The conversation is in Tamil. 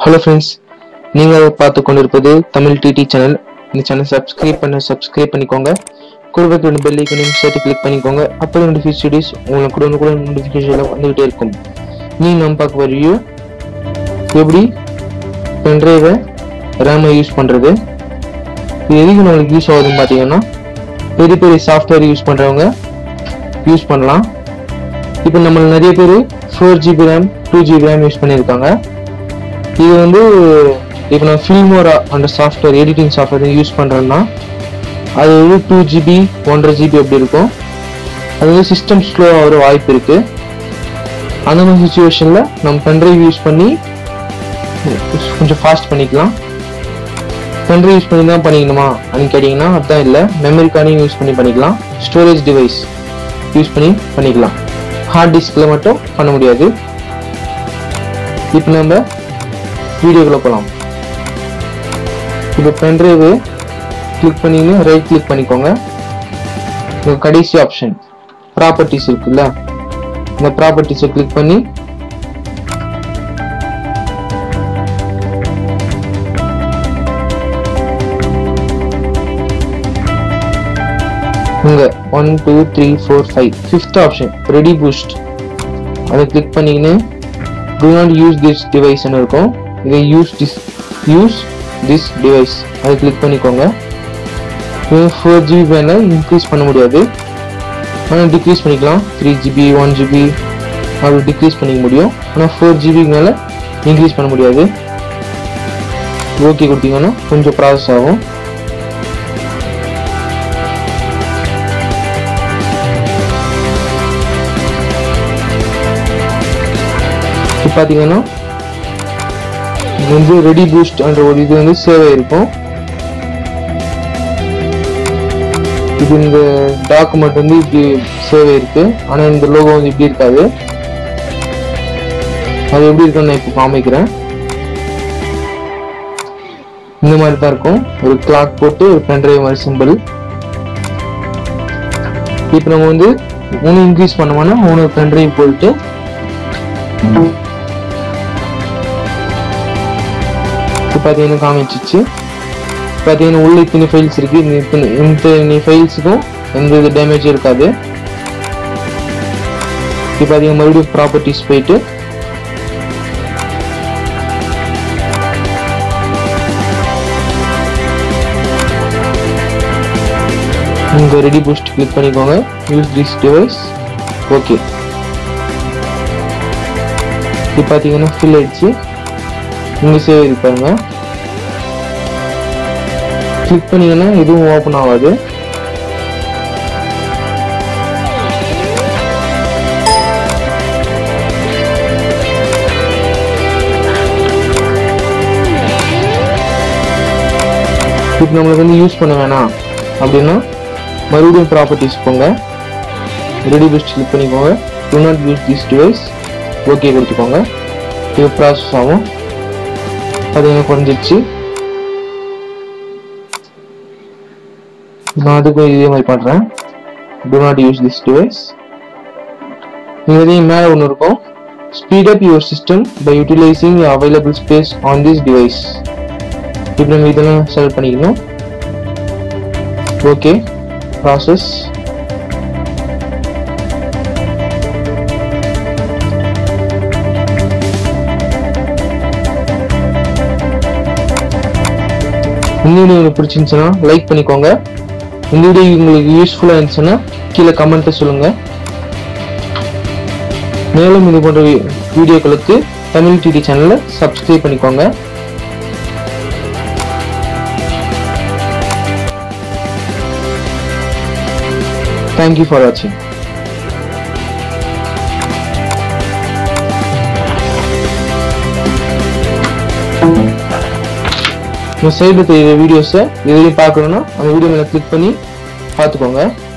ஹலோ ஃப்ரெண்ட்ஸ் நீங்கள் பார்த்து கொண்டிருப்பது தமிழ் டிடி சேனல் இந்த சேனல் சப்ஸ்கிரைப் பண்ண சப்ஸ்கிரைப் பண்ணிக்கோங்க கூடவே பெல் ஐக்கனையும் சேர்த்து கிளிக் பண்ணிக்கோங்க அப்போ நோட்டிஃபிகேஷன் ஸ்டடிஸ் உங்களுக்கு கூட கூட நோட்டிஃபிகேஷன் வந்துகிட்டே இருக்கும் நீ நம்ம பார்க்க வரையோ எப்படி பென்ட்ரைவை ரேமை யூஸ் பண்ணுறது இது எதுக்கு நம்மளுக்கு யூஸ் ஆகுதுன்னு பார்த்தீங்கன்னா பெரிய பெரிய சாஃப்ட்வேர் யூஸ் பண்ணுறவங்க யூஸ் பண்ணலாம் இப்போ நம்ம நிறைய பேர் four GB RAM two GB RAM use பண்ணியிருக்காங்க இது வந்து இப்போ நான் ஃபில்மோரா அந்த சாஃப்ட்வேர் எடிட்டிங் சாஃப்ட்வேர் யூஸ் பண்ணுறேன்னா அது வந்து டூ ஜிபி ஒன்றரை ஜிபி அப்படி இருக்கும் அது வந்து சிஸ்டம் ஸ்லோ ஆகிற வாய்ப்பு இருக்குது அந்த மாதிரி சுச்சுவேஷனில் நம்ம பென்ட்ரைவ் யூஸ் பண்ணி கொஞ்சம் ஃபாஸ்ட் பண்ணிக்கலாம் பென்ட்ரைவ் யூஸ் பண்ணி தான் பண்ணிக்கணுமா அப்படின்னு கேட்டிங்கன்னா அதுதான் இல்லை மெமரி கார்டையும் யூஸ் பண்ணி பண்ணிக்கலாம் ஸ்டோரேஜ் டிவைஸ் யூஸ் பண்ணி பண்ணிக்கலாம் ஹார்ட் டிஸ்கில் மட்டும் பண்ண முடியாது இப்போ நம்ம வீடியோக்குள்ள போகலாம் இப்போ பென்ட்ரைவு கிளிக் பண்ணின்னு ரைட் கிளிக் பண்ணிக்கோங்க இந்த கடைசி ஆப்ஷன் ப்ராப்பர்ட்டிஸ் இருக்குல்ல இந்த ப்ராப்பர்ட்டிஸை கிளிக் பண்ணி இங்க one two three four five fifth option ready boost அதை கிளிக் பண்ணிக்கின்னு do not யூஸ் திஸ் டிவைஸ்னு இருக்கும் இதை use this use this device அதை கிளிக் பண்ணிக்கோங்க ஃபோர் ஜிபி மேலே இன்க்ரீஸ் பண்ண முடியாது ஆனால் டிக்ரீஸ் பண்ணிக்கலாம் த்ரீ ஜிபி ஒன் ஜிபி அப்படி டிக்ரீஸ் பண்ணிக்க முடியும் ஆனால் ஃபோர் ஜிபிக்கு மேலே இன்க்ரீஸ் பண்ண முடியாது ஓகே கொடுத்தீங்கன்னா கொஞ்சம் ப்ராசஸ் ஆகும் இப்போ பார்த்தீங்கன்னா இது வந்து ரெடி பூஸ்ட் என்ற ஒரு இது வந்து சேவ் ஆயிருக்கும் இது இந்த டாக்குமெண்ட் வந்து இப்படி சேவ் ஆயிருக்கு ஆனால் இந்த லோகோ வந்து இப்படி இருக்காது அது எப்படி இருக்குன்னு நான் இப்போ காமிக்கிறேன் இந்த மாதிரி தான் இருக்கும் ஒரு கிளாக் போட்டு ஒரு பென்ட்ரைவ் மாதிரி சிம்பிள் இப்போ நம்ம வந்து ஒன்று இன்க்ரீஸ் பண்ணோம்னா மூணு பென்ட்ரைவ் போயிட்டு இப்போ பார்த்தீங்கன்னா காமிச்சிச்சு பார்த்தீங்கன்னா உள்ள இத்தனை ஃபைல்ஸ் இருக்கு இந்த இத்தனை இத்தனை ஃபைல்ஸுக்கும் எந்த இது டேமேஜும் இருக்காது இப்போ பார்த்தீங்கன்னா மறுபடியும் ப்ராப்பர்ட்டிஸ் போயிட்டு இங்கே ரெடி பூஸ்ட் கிளிக் பண்ணிக்கோங்க யூஸ் திஸ் டிவைஸ் ஓகே இப்போ பார்த்தீங்கன்னா ஃபில் ஆயிடுச்சு இங்கே சேவ் இருப்பாருங்க கிளிக் பண்ணீங்கன்னா எதுவும் ஓப்பன் ஆகாது இப்போ நம்மளுக்கு வந்து யூஸ் பண்ண வேணாம் அப்படின்னா மறுபடியும் ப்ராப்பர்ட்டிஸ் போங்க ரெடி பெஸ்ட் கிளிக் பண்ணிக்கோங்க do not use this device okay கொடுத்துக்கோங்க இது ப்ராசஸ் ஆகும் அது எனக்கு குறைஞ்சிச்சு நான் அதுக்கும் இதே மாதிரி பண்ணுறேன் do not use this device இதையும் மேலே ஒன்று இருக்கும் speed up your system by utilising available space on this device இப்போ நம்ம இதெல்லாம் செலக்ட் பண்ணிக்கணும் ஓகே ப்ராசஸ் இந்த வீடியோ உங்களுக்கு பிடிச்சிருந்துச்சுன்னா லைக் பண்ணிக்கோங்க இந்த வீடியோ உங்களுக்கு யூஸ்ஃபுல்லாக இருந்துச்சுன்னா கீழே கமெண்ட்டை சொல்லுங்க மேலும் இது போன்ற வீடியோக்களுக்கு தமிழ் டிடி சேனலை சப்ஸ்கிரைப் பண்ணிக்கோங்க தேங்க்யூ ஃபார் வாட்சிங் இந்த சைடு தெரியுற வீடியோஸை எதையும் பார்க்கணுன்னா அந்த வீடியோ மேலே கிளிக் பண்ணி பார்த்துக்கோங்க